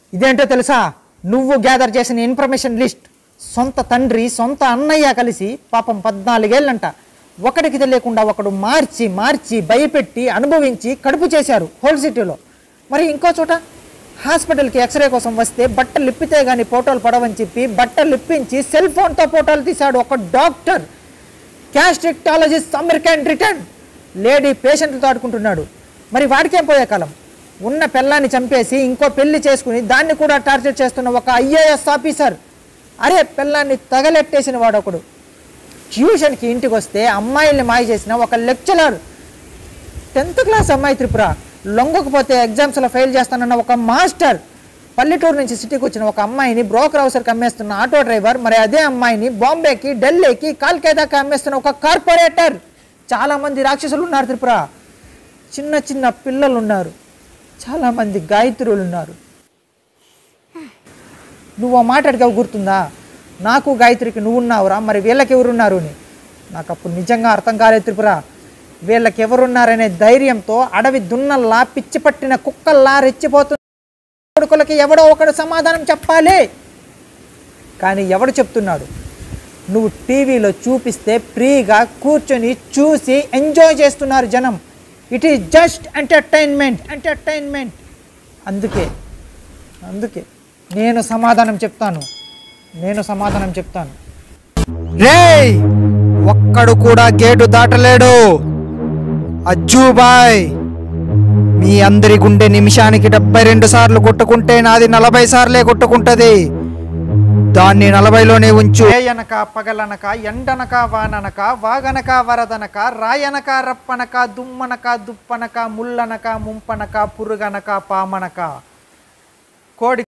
ఇదేంటో తెలుసా నువ్వు గ్యాదర్ చేసిన ఇన్ఫర్మేషన్ లిస్ట్ సొంత తండ్రి సొంత అన్నయ్య కలిసి పాపం పద్నాలుగేళ్ళంట ఒకడికి తెలియకుండా ఒకడు మార్చి మార్చి భయపెట్టి అనుభవించి కడుపు చేశారు హోల్ సిటీలో మరి ఇంకో చోట హాస్పిటల్కి ఎక్స్రే కోసం వస్తే బట్టలు ఇప్పితే కానీ ఫోటోలు పడవని చెప్పి బట్టలు ఇప్పించి సెల్ ఫోన్తో ఫోటోలు తీశాడు ఒక డాక్టర్ క్యాస్ట్రిక్టాలజిస్ట్ అమెరికన్ రిటర్న్ లేడీ పేషెంట్లతో ఆడుకుంటున్నాడు మరి వాడికేం పోయే కాలం ఉన్న పిల్లాన్ని చంపేసి ఇంకో పెళ్లి చేసుకుని దాన్ని కూడా టార్చర్ చేస్తున్న ఒక ఐఏఎస్ ఆఫీసర్ అరే పిల్లాన్ని తగలెట్టేసిన వాడు ఒకడు ట్యూషన్కి ఇంటికి వస్తే అమ్మాయిల్ని మాయ చేసిన ఒక లెక్చరర్ టెన్త్ క్లాస్ అమ్మాయి త్రిపుర లొంగకపోతే ఎగ్జామ్స్లో ఫెయిల్ చేస్తానన్న ఒక మాస్టర్ పల్లెటూరు నుంచి సిటీకి వచ్చిన ఒక అమ్మాయిని బ్రోకర్ హౌసర్కి అమ్మేస్తున్న ఆటో డ్రైవర్ మరి అదే అమ్మాయిని బాంబేకి ఢిల్లీకి కాల్కేదాకా అమ్మేస్తున్న ఒక కార్పొరేటర్ చాలామంది రాక్షసులు ఉన్నారు త్రిపుర చిన్న చిన్న పిల్లలు ఉన్నారు చాలామంది గాయత్రులు ఉన్నారు నువ్వు ఆ మాట అడిగావు గుర్తుందా నాకు గాయత్రికి నువ్వు ఉన్నావురా మరి వీళ్ళకి ఎవరున్నారు అని నాకు అప్పుడు నిజంగా అర్థం కాలేదు త్రిపుర వీళ్ళకి ఎవరున్నారనే ధైర్యంతో అడవి దున్నల్లా పిచ్చి పట్టిన కుక్కల్లా రెచ్చిపోతున్న కొడుకులకి ఎవడో ఒకడు సమాధానం చెప్పాలి కానీ ఎవడు చెప్తున్నాడు నువ్వు టీవీలో చూపిస్తే ఫ్రీగా కూర్చొని చూసి ఎంజాయ్ చేస్తున్నారు జనం it is just entertainment entertainment అందుకే అందుకే నేను సమాధానం చెప్తాను నేను సమాధానం చెప్తాను రేయ్ ఒక్కడు కూడా గేటు దాటలేడు అజ్జుబాయ్ మీ అందరి గుండె నిమిషానికి డెబ్బై రెండు సార్లు కొట్టుకుంటే నాది నలభై సార్లే కొట్టుకుంటది దాన్ని నలభైలోనే ఉంచు ఏయనక పగలనక ఎండనక వాననక వాగనక వరదనక రాయనక రప్పనక దుమ్మనక దుప్పనక ముల్లనక ముంపనక పురుగనక పామనక కోడి